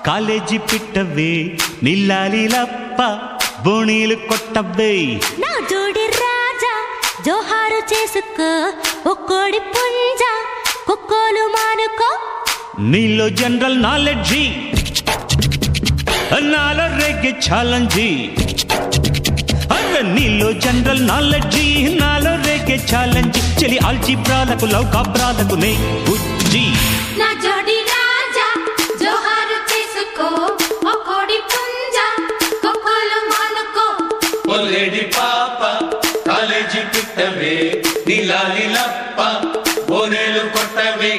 College పిట్టవే నిల్లాలిలప్ప బోణీలు కొట్టవే నా జోడి రాజా జోహారు చేసుకో ఒక్కోడి పుంజ కుక్కోలు మానుకో నీలో జనరల్ నాలెడ్జి నాలో రేగే ఛాలెంజీ అరే నీలో జనరల్ నాలెడ్జి నాలో రేగే ఛాలెంజ్ చెలి ఆల్జీబ్రాలకు లౌకాబ్రాలకు నే బుజ్జి నా జోడి రాజా జోహారు చేసుకో ఒక్కోడి పుంజ కొక్కోలు మానుకో ఒల్లేడి పాప కాలేజీ పిట్టవే నీలాలిలప్ప బోనేలు కొట్టవే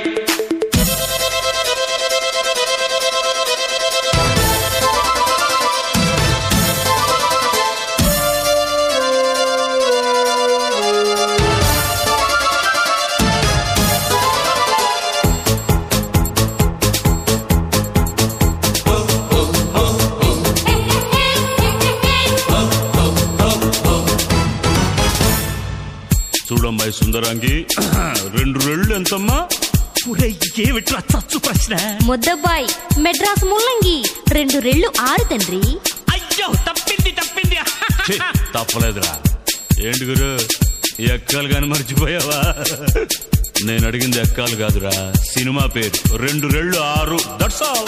చూడమ్మాయి సుందరాంగి రెండు రెళ్ళు ఎంతమ్మా ఏమిట్రా చచ్చు ప్రశ్న ముద్దబ్బాయ్ మెడ్రాస్ ముల్లంగి రెండు రెళ్ళు ఆరు తండ్రి అయ్యో తప్పింది తప్పింది తప్పలేదురా ఏంటి గురు ఎక్కాలు కానీ మర్చిపోయావా నేను అడిగింది ఎక్కాలు కాదురా సినిమా పేరు రెండు రెళ్ళు ఆరు దట్స్ ఆల్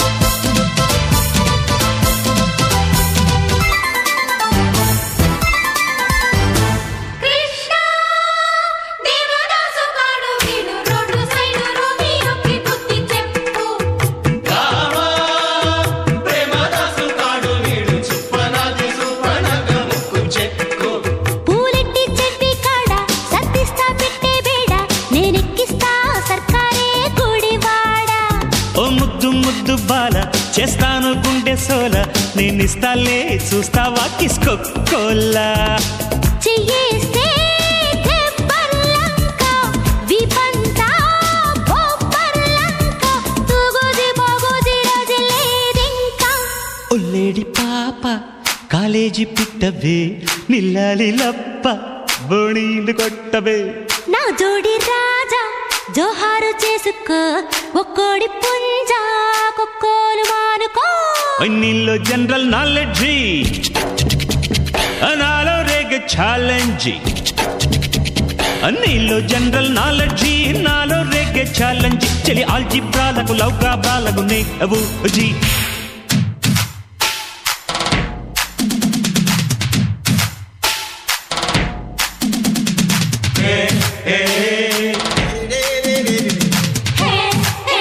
కృష్ణ దేవదాసు కాడు వీడు రోడ్డు సైడు రోమియోకి బుద్ధి చెప్పు రామా ప్రేమదాసు కాడు వీడు చుప్పనాది సుప్పనగ ముక్కు చెక్కు పూలెట్టి చెట్టి కాడ సత్తిస్తా పెట్టే బేడ నేనెక్కిస్తా సర్కారే గుడివాడ ఓ ముద్దు ముద్దు బాల చేస్తాను గుండె సోల నేనిస్తాలే చూస్తావా కిస్కొక్కోలా చెయ్యేస్తే దెబ్బల్లంక, విపంతా బొబ్బర్లంక, తూగుది బొగుది రోజులేదింకా. ఒల్లేడి పాప కాలేజీ పిట్టవే నిల్లాలి లప్ప బోణీలు కొట్టవే నా జోడి రాజా జోహారు చేసుకో ఒక్కోడి పుంజ కుక్కోలు మానుకో నీలో జనరల్ నాలెడ్జి నాలో రేగ ఛాలెంజ్ నీలో జనరల్ నాలెడ్జి నాలో రేగే ఛాలెంజ్ చెలి ఆల్జిబ్రాలకు లౌకా బాలకు నే అబు జీ హే హే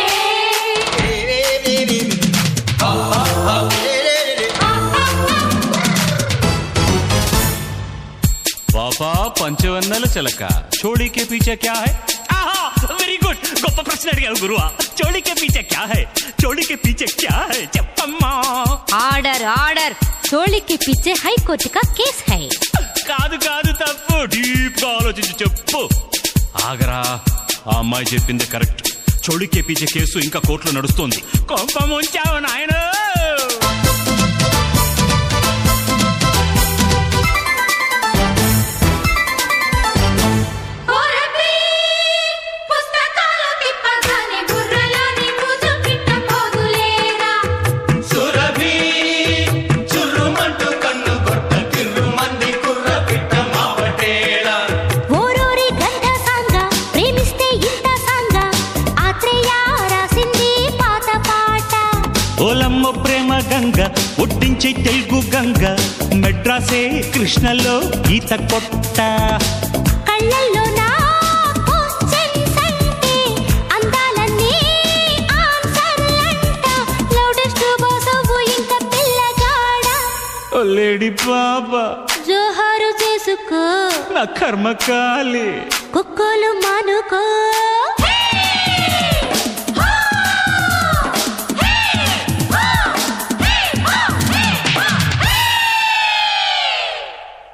పాపా పంచవన్నెల చిలక చోళీకే పీచే క్యా హై వెరీ గుడ్ గొప్ప ప్రశ్న అడిగారు గురువా చోళీకే పీచే క్యా హై చోళీకే పీచే క్యా హై చెప్పమ్మా ఆర్డర్ ఆర్డర్ చోళికి పిచ్చే హైకోర్టు కా కేస్ హై కాదు కాదు తప్పు డీప్ గా ఆలోచించి చెప్పు ఆగరా ఆ అమ్మాయి చెప్పింది కరెక్ట్ చోళీకే పీచే కేసు ఇంకా కోర్టులో నడుస్తోంది కొంప ముంచావు నాయన ఓరపి పుస్తకాలు తిప్పగానే బుర్రలోని బూజు పిట్ట పోదులేరా సురభి చుర్రుమంటూ కన్ను కొట్ట కిర్రు మంది కుర్ర పిట్ట మావటేళ ఓరోరి గంట సాంగ ప్రేమిస్తే ఇంత సాంగ ఆత్రేయ రాసింది పాత పాట ఓలమ్మ ప్రేమ గంగ ఒట్టించే తెలుగు గంగ మెడ్రాసే కృష్ణలో ఈత కొట్ట కళ్ళల్లో నా క్వశ్చన్స్ అంటే అందాలన్నీ ఆన్సర్లంట లౌడెస్ట్ బాసవు ఇంకా పిల్లగాడ ఓ లేడీ బాబా జోహారు చేసుకో నా కర్మ కాలి కుక్కలు